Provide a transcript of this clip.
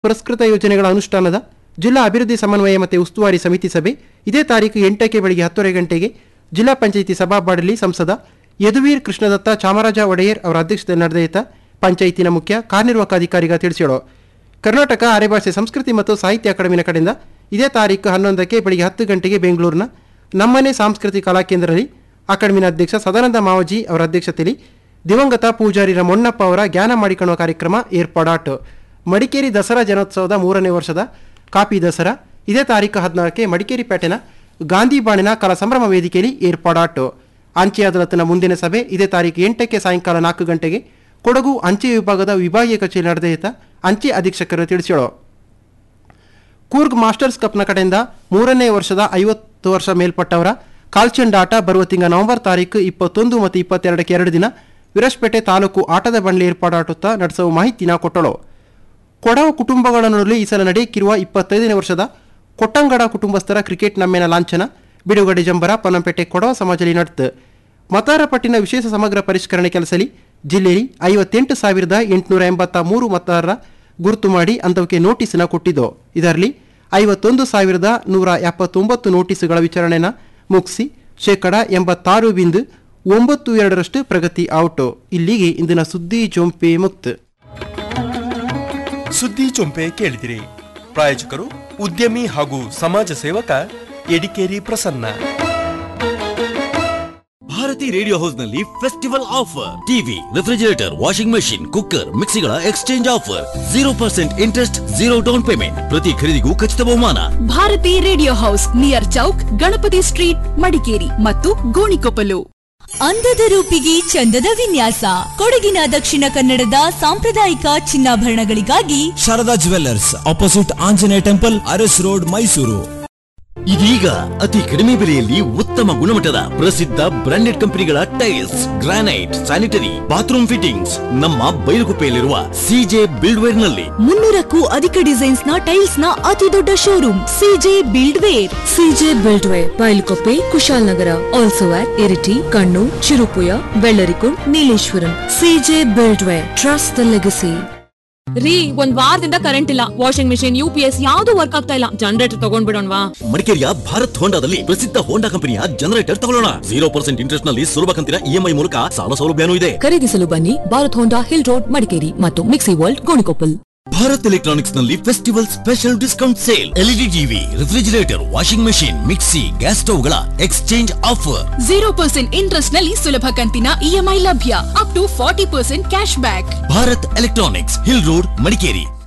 ಪುರಸ್ಕೃತ ಯೋಜನೆಗಳ ಅನುಷ್ಠಾನದ ಜಿಲ್ಲಾ ಅಭಿವೃದ್ಧಿ ಸಮನ್ವಯ ಮತ್ತು ಉಸ್ತುವಾರಿ ಸಮಿತಿ ಸಭೆ ಇದೇ ತಾರೀಕು ಎಂಟಕ್ಕೆ ಬೆಳಿಗ್ಗೆ ಹತ್ತುವರೆ ಗಂಟೆಗೆ ಜಿಲ್ಲಾ ಪಂಚಾಯಿತಿ ಸಭಾಬಾಡಲಿ ಸಂಸದ ಯದುವೀರ್ ಕೃಷ್ಣದತ್ತ ಚಾಮರಾಜ ಒಡೆಯರ್ ಅವರ ಅಧ್ಯಕ್ಷತೆಯಲ್ಲಿ ನಡೆದಯಿತ ಪಂಚಾಯಿತಿನ ಮುಖ್ಯ ಕಾರ್ಯನಿರ್ವಾಹಕ ಅಧಿಕಾರಿಗ ತಿಳಿಸಿಳು ಕರ್ನಾಟಕ ಅರೆಭಾಷೆ ಸಂಸ್ಕೃತಿ ಮತ್ತು ಸಾಹಿತ್ಯ ಅಕಾಡೆಮಿನ ಕಡೆಯಿಂದ ಇದೇ ತಾರೀಕು ಹನ್ನೊಂದಕ್ಕೆ ಬೆಳಿಗ್ಗೆ ಹತ್ತು ಗಂಟೆಗೆ ಬೆಂಗಳೂರಿನ ನಮ್ಮನೆ ಸಾಂಸ್ಕೃತಿಕ ಕಲಾ ಕೇಂದ್ರದಲ್ಲಿ ಅಕಾಡೆಮಿನ ಅಧ್ಯಕ್ಷ ಸದಾನಂದ ಮಾವಜಿ ಅವರ ಅಧ್ಯಕ್ಷತೆಯಲ್ಲಿ ದಿವಂಗತ ಪೂಜಾರಿ ರಮಣ್ಣಪ್ಪ ಅವರ ಜ್ಞಾನ ಮಾಡಿಕೊಳ್ಳುವ ಕಾರ್ಯಕ್ರಮ ಏರ್ಪಾಡಾಟು ಮಡಿಕೇರಿ ದಸರಾ ಜನೋತ್ಸವದ ಮೂರನೇ ವರ್ಷದ ಕಾಪಿ ದಸರಾ ಇದೇ ತಾರೀಕು ಹದಿನಾರಕ್ಕೆ ಮಡಿಕೇರಿ ಪೇಟೆನ ಗಾಂಧಿ ಬಾಣಿನ ಕಲಾ ಸಂಭ್ರಮ ವೇದಿಕೆಯಲ್ಲಿ ಏರ್ಪಾಡಾಟು ಅಂಚೆ ಅದಾಲತ್ನ ಮುಂದಿನ ಸಭೆ ಇದೇ ತಾರೀಕು ಎಂಟಕ್ಕೆ ಸಾಯಂಕಾಲ ನಾಲ್ಕು ಗಂಟೆಗೆ ಕೊಡಗು ಅಂಚೆ ವಿಭಾಗದ ವಿಭಾಗೀಯ ಕಚೇರಿ ನಡೆದಯಿತ ಅಂಚೆ ಅಧೀಕ್ಷಕರು ತಿಳಿಸಿಳು ಕೂರ್ಗ್ ಮಾಸ್ಟರ್ಸ್ ಕಪ್ನ ಕಡೆಯಿಂದ ಮೂರನೇ ವರ್ಷದ ಐವತ್ತು ವರ್ಷ ಮೇಲ್ಪಟ್ಟವರ ಕಾಲ್ಚಂಡಾಟ ಬರುವ ತಿಂಗಳ ನವೆಂಬರ್ ತಾರೀಕು ಇಪ್ಪತ್ತೊಂದು ಮತ್ತು ಇಪ್ಪತ್ತೆರಡಕ್ಕೆ ಎರಡು ದಿನ ವಿರಸ್ಪೇಟೆ ತಾಲೂಕು ಆಟದ ಬಂಡ್ಲಿ ಏರ್ಪಾಡಾಟುತ್ತಾ ನಡೆಸುವ ಮಾಹಿತಿನ ಕೊಟ್ಟಳು ಕೊಡವ ಕುಟುಂಬಗಳ ನಡುವೆ ಈ ಸಲ ನಡೆಯಕ್ಕಿರುವ ಇಪ್ಪತ್ತೈದನೇ ವರ್ಷದ ಕೊಟ್ಟಂಗಡ ಕುಟುಂಬಸ್ಥರ ಕ್ರಿಕೆಟ್ ನಮ್ಮೆನ ಲಾಂಛನ ಬಿಡುಗಡೆ ಜಂಬರ ಪೊನ್ನಂಪೇಟೆ ಕೊಡವ ಸಮಾಜದಲ್ಲಿ ನಡೆತು ಮತದಾರ ಪಟ್ಟಿನ ವಿಶೇಷ ಸಮಗ್ರ ಪರಿಷ್ಕರಣೆ ಕೆಲಸದಲ್ಲಿ ಜಿಲ್ಲೆಯಲ್ಲಿ ಐವತ್ತೆಂಟು ಸಾವಿರದ ಎಂಟುನೂರ ಎಂಬತ್ತ ಮೂರು ಮತದಾರರ ಗುರುತು ಮಾಡಿ ಅಂಥವಕ್ಕೆ ನೋಟಿಸ್ನ ಕೊಟ್ಟಿದ್ದು ಇದರಲ್ಲಿ ಐವತ್ತೊಂದು ಸಾವಿರದ ನೂರ ಎಪ್ಪತ್ತೊಂಬತ್ತು ನೋಟಿಸ್ಗಳ ವಿಚಾರಣೆನ ಮುಗಿಸಿ ಶೇಕಡ ಎಂಬತ್ತಾರು ಬಿಂದು ಒಂಬತ್ತು ಎರಡರಷ್ಟು ಪ್ರಗತಿ ಔಟು ಇಲ್ಲಿಗೆ ಇಂದಿನ ಸುದ್ದಿ ಜೊಂಪೆ ಮುಕ್ತ ಸುದ್ದಿ ಚೊಂಪೆ ಕೇಳಿದಿರಿ ಪ್ರಾಯೋಜಕರು ಉದ್ಯಮಿ ಹಾಗೂ ಸಮಾಜ ಸೇವಕ ಎಡಿಕೇರಿ ಪ್ರಸನ್ನ ಭಾರತಿ ರೇಡಿಯೋ ಹೌಸ್ ನಲ್ಲಿ festival offer TV refrigerator washing machine cooker ಮಿಕ್ಸಿಗಳ exchange offer zero percent interest zero down payment ಪ್ರತಿ ಖರೀದಿಗೂ ಖಚಿತ ಬಹುಮಾನ Bharati radio house near chowk Ganapati street Madikeri ಮತ್ತು ಗೋಣಿಕೊಪ್ಪಲು ಅಂದದ ರೂಪಿಗೆ ಚಂದದ ವಿನ್ಯಾಸ ಕೊಡಗಿನ ದಕ್ಷಿಣ ಕನ್ನಡದ ಸಾಂಪ್ರದಾಯಿಕ ಚಿನ್ನಾಭರಣಗಳಿಗಾಗಿ Sharada jewellers opposite Anjaneya temple Aras road Mysuru ಇದೀಗ ಅತಿ ಕಡಿಮೆ ಬೆಲೆಯಲ್ಲಿ ಉತ್ತಮ ಗುಣಮಟ್ಟದ ಪ್ರಸಿದ್ಧ ಬ್ರಾಂಡೆಡ್ ಕಂಪನಿಗಳ tiles granite sanitary bathroom fittings ನಮ್ಮ ಬೈಲುಗುಪ್ಪೆಯಲ್ಲಿರುವ ಸಿಜೆ ಬಿಲ್ಡ್ವೇರ್ ನಲ್ಲಿ ಮುನ್ನೂರಕ್ಕೂ ಅಧಿಕ ಡಿಸೈನ್ಸ್ ನ ಟೈಲ್ಸ್ ನ ಅತಿ ದೊಡ್ಡ showroom CJ Buildware CJ Buildware Bylakuppe Kushalnagar also at Iritty Kannur Cherupuzha Vellarikundu Nileshwaram CJ Buildware trust the legacy ರೀ ಒಂದ್ ವಾರದಿಂದ ಕರೆಂಟ್ ಇಲ್ಲ washing machine U P S ಯಾವ್ದು ವರ್ಕ್ ಆಗ್ತಾ ಇಲ್ಲ ಜನರೇಟರ್ ತಗೊಂಡ್ಬಿಡೋಣವಾ ಮಡಿಕೇರಿಯ ಭಾರತ್ ಹೋಂಡಾದಲ್ಲಿ ಪ್ರಸಿದ್ಧ ಹೋಂಡಾ ಕಂಪನಿಯ ಜನರೇಟರ್ ತಗೊಳ್ಳೋಣ ಜೀರೋ ಪರ್ಸೆಂಟ್ ಇಂಟ್ರೆಸ್ಟ್ ನಲ್ಲಿ ಸುಲಭ ಕಂತಿನ ಇಎಂಐ ಮೂಲಕ ಸಾಲ ಸೌಲಭ್ಯನೂ ಇದೆ ಖರೀದಿಸಲು ಬನ್ನಿ Bharat Honda hill road Madikeri ಮತ್ತು mixie world Gonikoppal Bharat electronics ನಲ್ಲಿ festival special discount sale LED TV refrigerator washing machine mixie gas ಸ್ಟವ್ಗಳ exchange offer zero percent interest ನಲ್ಲಿ ಸುಲಭ ಕಂತಿನ ಇಎಂಐ ಲಭ್ಯ up to forty percent cash back Bharat electronics hill road Madikeri